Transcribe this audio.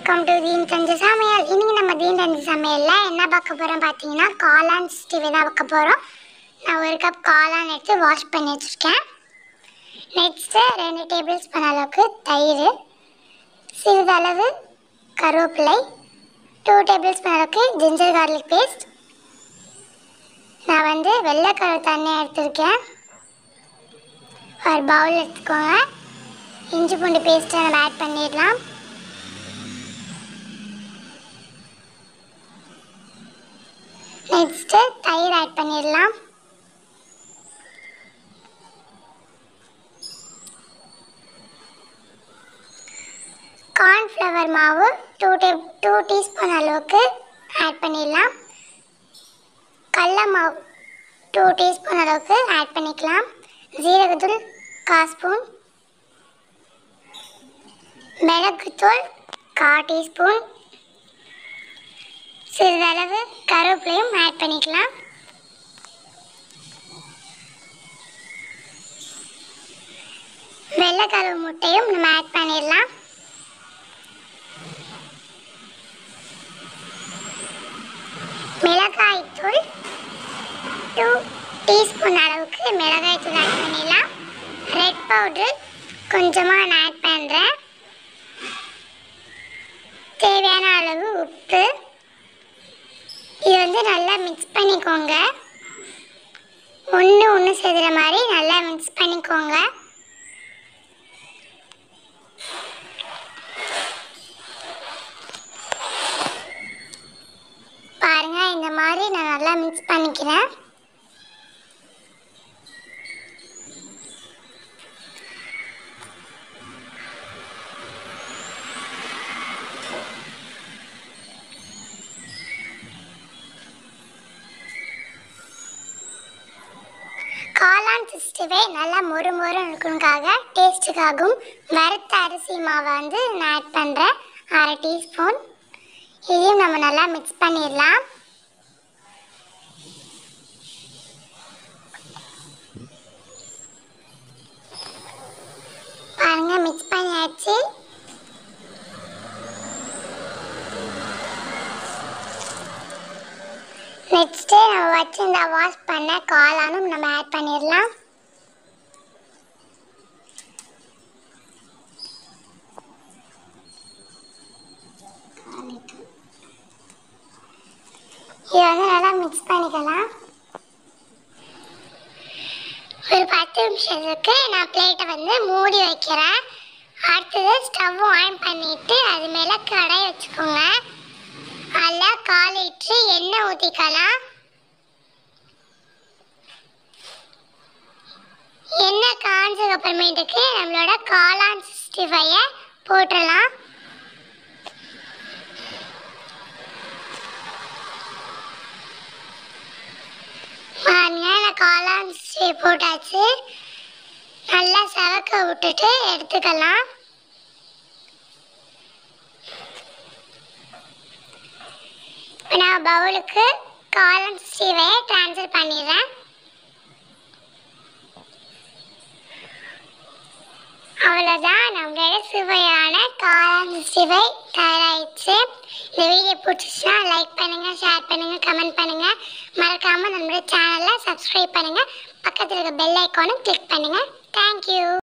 welcome to தீன் தஞ்ச சமையல் இன்னைக்கு நம்ம தீன் தஞ்ச சமையலில் என்ன பார்க்க போகிறோம் பார்த்தீங்கன்னா காளான் ஸ்டிவி தான் பார்க்க போகிறோம் நான் ஒரு கப் காளான் எடுத்து வாஷ் பண்ணி வச்சுருக்கேன் நெக்ஸ்ட்டு ரெண்டு டேபிள் ஸ்பூன் அளவுக்கு தயிர் சிறிதளவு கருவேப்பிலை டூ டேபிள் ஸ்பூன் அளவுக்கு ஜிஞ்சர் கார்லிக் பேஸ்ட் நான் வந்து வெள்ளைக்கரு தண்ணி எடுத்திருக்கேன் ஒரு பவுல் எடுத்துக்கோங்க இஞ்சி பூண்டு பேஸ்ட்டை நம்ம ஆட் பண்ணிடலாம் நெக்ஸ்ட்டு தயிர் ஆட் பண்ணிடலாம் கார்ன்ஃப்ளவர் மாவு டூ டே டூ டீஸ்பூன் அளவுக்கு ஆட் பண்ணிடலாம் கடல மாவு டூ டீஸ்பூன் அளவுக்கு ஆட் பண்ணிக்கலாம் ஜீரகத்தூள் கால் ஸ்பூன் மிளகுத்தூள் கால் டீஸ்பூன் சிறிதளவு கருவேப்பிலையும் ஆட் பண்ணிக்கலாம் வெள்ளைக்கருவு முட்டையும் நம்ம ஆட் பண்ணிடலாம் மிளகாய்த்தூள் டூ டீஸ்பூன் அளவுக்கு மிளகாய்த்தூள் ஆட் பண்ணிடலாம் ரெட் பவுட்ரு கொஞ்சமாக நான் ஆட் பண்ணுறேன் தேவையான அளவு உப்பு இது வந்து நல்லா மிக்ஸ் பண்ணிக்கோங்க ஒன்று ஒன்று சேர்த்துற மாதிரி நல்லா மிக்ஸ் பண்ணிக்கோங்க பாருங்க இந்த மாதிரி நான் நல்லா மிக்ஸ் பண்ணிக்கிறேன் காளான் சிக்ஸ்டிவை நல்லா மொறு மொறு இருக்கணுக்காக டேஸ்ட்டுக்காகவும் வறுத்த அரிசி மாவை வந்து நான் ஆட் பண்ணுறேன் அரை டீஸ்பூன் இதையும் நம்ம நல்லா மிக்ஸ் பண்ணிடலாம் பாருங்க மிக்ஸ் பண்ணியாச்சு நெக்ஸ்ட்டு நம்ம வச்சிருந்த வாஷ் பண்ண காளானும் நம்ம ஆட் பண்ணிடலாம் இது வந்து நல்லா மிக்ஸ் பண்ணிக்கலாம் ஒரு பத்து நிமிஷத்துக்கு நான் பிளேட்டை வந்து மூடி வைக்கிறேன் அடுத்தது ஸ்டவ் ஆன் பண்ணிட்டு அது மேலே கடாய் வச்சுக்கோங்க அதில் கால் லிட்ரு எண்ணெய் ஊற்றிக்கலாம் எண்ணெய் காஞ்சதுக்கு அப்புறமேட்டுக்கு நம்மளோட காளான் சிக்ஸ்டி ஃபைவை போட்டுடலாம் பாருங்க நான் காளான் சிக்ஸ்டி போட்டாச்சு நல்லா செவக்க விட்டுட்டு எடுத்துக்கலாம் இப்போ நான் பவுலுக்கு காளான் சிக்ஸ்டிவை ட்ரான்ஸ்ஃபர் பண்ணிடுறேன் அவ்வளோதான் நம்மளோட சுவையான காளான் சிக்ஸ்டிவை தயாராகிடுச்சு இந்த வீடியோ பிடிச்சிச்சுன்னா லைக் பண்ணுங்கள் ஷேர் பண்ணுங்கள் கமெண்ட் பண்ணுங்கள் மறக்காமல் நம்மளோட சேனலை சப்ஸ்கிரைப் பண்ணுங்கள் பக்கத்தில் இருக்க பெல் ஐக்கானும் கிளிக் பண்ணுங்கள் தேங்க்யூ